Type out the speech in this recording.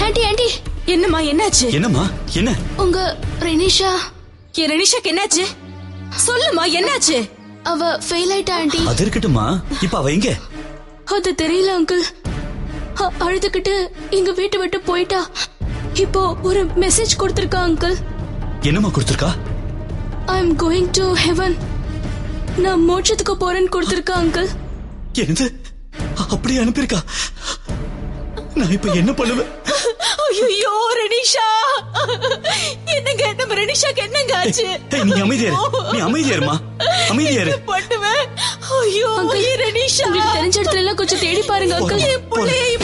aunty aunty என்னம்மா என்னாச்சு என்னம்மா என்ன உங்க ரெனிஷா என் ரெனிஷாக்கு என்னாச்சு சொல்லுமா என்னாச்சு அவ ஃபெயில் ஆயிட்டா ஆண்டி அது இருக்கட்டும்மா இப்ப அவ எங்க அது தெரியல அங்கிள் அ- அழுதுகிட்டு எங்க வீட்டை விட்டு போயிட்டா இப்போ ஒரு மெசேஜ் கொடுத்திருக்கா அங்கிள் என்னம்மா கொடுத்துருக்கா I am going to heaven நான் மோட்சத்துக்கு போறேன்னு கொடுத்திருக்கா அங்கிள் என்னது அப்படி அனுப்பியிருக்கா நான் இப்ப என்ன பண்ணுவேன் ஐயோ ரெனிஷா என்னங்க நம்ம ரெனிஷாக்கு என்னங்க ஆச்சு ஏய், நீ அமைதியாரு நீ அமைதியாருமா அமைதியாரு பண்ணுவேன் ஐயோ அங்கிள் என் ரெனிஷா உங்களுக்கு தெரிஞ்ச இடத்துல எல்லாம் கொஞ்சம் தேடி பாருங்க அங்கிள் என் பிள்ளைய